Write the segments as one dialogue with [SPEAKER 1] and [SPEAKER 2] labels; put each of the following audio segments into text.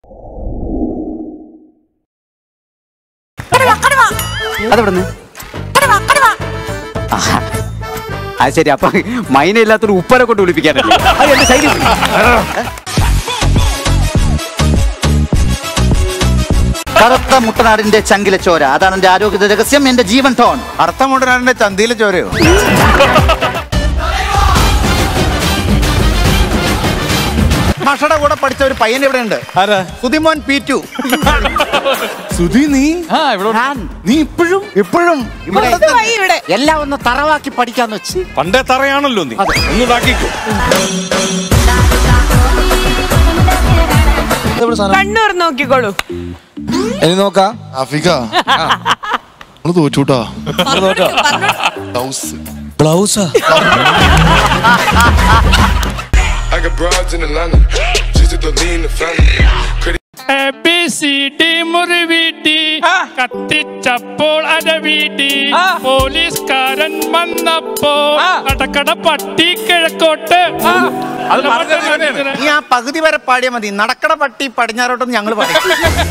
[SPEAKER 1] അതെവിടുന്ന് ആഹാ. അത് ശരി അപ്പൊ മൈന ഇല്ലാത്തൊരു ഉപ്പനെ കൊണ്ട് വിളിപ്പിക്കാനല്ലേ അത് എന്റെ ശൈലി
[SPEAKER 2] കറുത്ത മുട്ടനാടിന്റെ ചങ്കിലെ ചോര അതാണ് എന്റെ ആരോഗ്യ രഹസ്യം എന്റെ ജീവൻ ടോൺ
[SPEAKER 3] അർത്ഥമുണ്ടനാടിന്റെ ചന്തിയിലെ ചോരയോ മഷയുടെ കൂടെ പഠിച്ച ഒരു പയ്യൻ ഇവിടെ ഉണ്ട്
[SPEAKER 4] ആരാ
[SPEAKER 3] സുതിമോൻ പി ടു
[SPEAKER 4] സുധി നീ ആ ഇവിടെ നീ ഇപ്പോഴും
[SPEAKER 3] ഇപ്പോഴും ഇവിടെ
[SPEAKER 5] ഇവിടെ
[SPEAKER 2] എല്ലാം ഒന്ന് തറവാക്കി പഠിക്കാന്ന് വെച്ച്
[SPEAKER 4] പണ്ടേ തറയാണല്ലോ നീ ഒന്ന് ഇതാക്കിക്കോ
[SPEAKER 5] കണ്ണൂർ നോക്കിക്കോളൂ
[SPEAKER 4] ഇനി നോക്കാം
[SPEAKER 6] ആഫിക നമ്മള് തോറ്റൂട്ടാ ബ്ലൗസ്
[SPEAKER 4] ബ്ലൗസാ
[SPEAKER 7] I got broads in Atlanta, just to lean the family. Credit
[SPEAKER 8] A B C D മുറിവീട്ടി കത്തിച്ചപ്പോൾ അരവീട്ടി പോലീസുകാരൻ വന്നപ്പോൾ കടക്കട പട്ടി കിഴക്കോട്ട്
[SPEAKER 4] അത് പറഞ്ഞത് അങ്ങനെയാണ്.
[SPEAKER 3] നീ ആ പകുതി വരെ പാടിയാൽ മതി നടക്കട പട്ടി പടിഞ്ഞാറോട്ടും ഞങ്ങൾ പറയും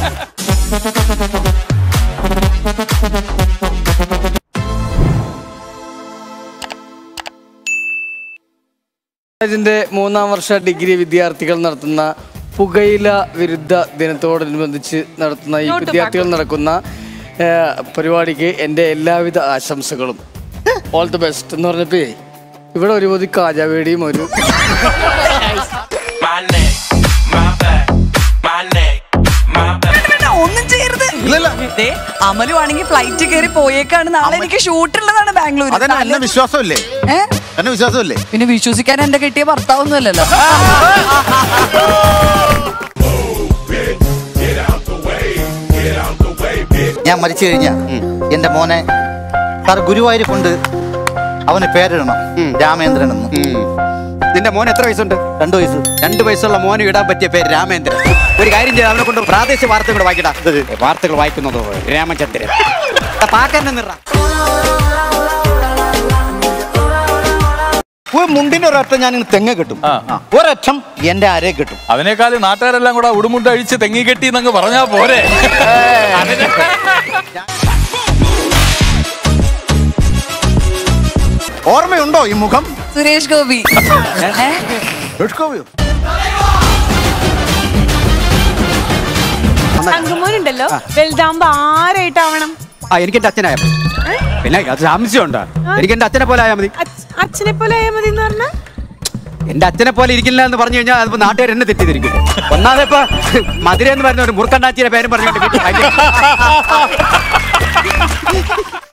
[SPEAKER 9] കോളേജിന്റെ മൂന്നാം വർഷ ഡിഗ്രി വിദ്യാർത്ഥികൾ നടത്തുന്ന പുകയില വിരുദ്ധ ദിനത്തോടനുബന്ധിച്ച് നടത്തുന്ന ഈ വിദ്യാർത്ഥികൾ നടക്കുന്ന ആ, പരിപാടിക്ക് എൻ്റെ എല്ലാവിധ ആശംസകളും ഓൾ ദി ബെസ്റ്റ് എന്ന് പറഞ്ഞപ്പോ ഇവിടെ ഒരു പൊതി കാജാവേടിയും ഒരു
[SPEAKER 5] ഒന്നും ചെയ്യരുത് ദേ, അമലു ആണെങ്കിൽ ഫ്ലൈറ്റ് കയറി പോയേക്കാണ് നാളെ എനിക്ക് ഷൂട്ടുള്ളതാണ് ബാംഗ്ലൂർ
[SPEAKER 3] അതന്നെ എന്നെ വിശ്വാസമില്ലേ
[SPEAKER 5] ഏ?
[SPEAKER 3] എന്നെ വിശ്വാസമില്ലേ
[SPEAKER 5] പിന്നെ വിശ്വസിക്കാൻ എന്റെ കിട്ടിയ ഭർത്താവൊന്നുമല്ലല്ലോ
[SPEAKER 2] ഞാൻ മരിച്ചു കഴിഞ്ഞാ എന്റെ മോനെ സാർ ഗുരുവായൂർ കൊണ്ട് അവന് പേരിടണം രാമേന്ദ്രൻ എന്ന്
[SPEAKER 1] നിന്റെ മോൻ എത്ര വയസ്സുണ്ട്
[SPEAKER 2] രണ്ടു വയസ്സ്
[SPEAKER 1] രണ്ട് വയസ്സുള്ള മോന് ഇടാൻ പറ്റിയ പേര് രാമേന്ദ്രൻ ഒരു കാര്യം ചെയ്ത് അവനെ കൊണ്ട് പ്രാദേശിക വാർത്തകൾ കൂടെ വായിക്കടാ വാർത്തകൾ വായിക്കുന്നതോ രാമചന്ദ്രൻ പാക്കന്നെ നിറ
[SPEAKER 2] ഒരു മുണ്ടിന്റെ ഒരൊറ്റ ഞാൻ ഇങ്ങ് തെങ്ങ് കിട്ടും ഒരറ്റം എന്റെ അരയെ കിട്ടും
[SPEAKER 4] അതിനേക്കാൾ നാട്ടുകാരെല്ലാം കൂടെ ഉടുമുണ്ട് അഴിച്ച് തെങ്ങി കെട്ടി എന്നങ്ങ് പറഞ്ഞാ പോരെ
[SPEAKER 3] ഓർമ്മയുണ്ടോ ഈ മുഖം
[SPEAKER 5] സുരേഷ് ഗോപി ഏ?
[SPEAKER 3] എടുക്കോയോ?
[SPEAKER 10] തങ്കമോനുണ്ടല്ലോ വലുതാകുമ്പോ ആരായിട്ടാവണം
[SPEAKER 1] ആ എനിക്ക് എന്റെ അച്ഛനായ മതി. പിന്നെ അത് സംശയമുണ്ടോ എനിക്ക് എന്റെ അച്ഛനെ പോലെ ആയാൽ മതി
[SPEAKER 10] അച്ഛ- അച്ഛനെ പോലെ ആയാൽ മതി എന്ന് പറഞ്ഞാ
[SPEAKER 1] എന്റെ അച്ഛനെ പോലെ ഇരിക്കില്ല എന്ന് പറഞ്ഞു കഴിഞ്ഞാൽ അതിപ്പോ നാട്ടുകാർ എന്നെ തെറ്റിദ്ധരിക്കും ഒന്നാമത് ഇപ്പൊ മധുര എന്ന് പറഞ്ഞ ഒരു മുറുക്കണ്ടാച്ചിയുടെ പേരും പറഞ്ഞോണ്ട് വീട്ടിൽ ഭയങ്കര-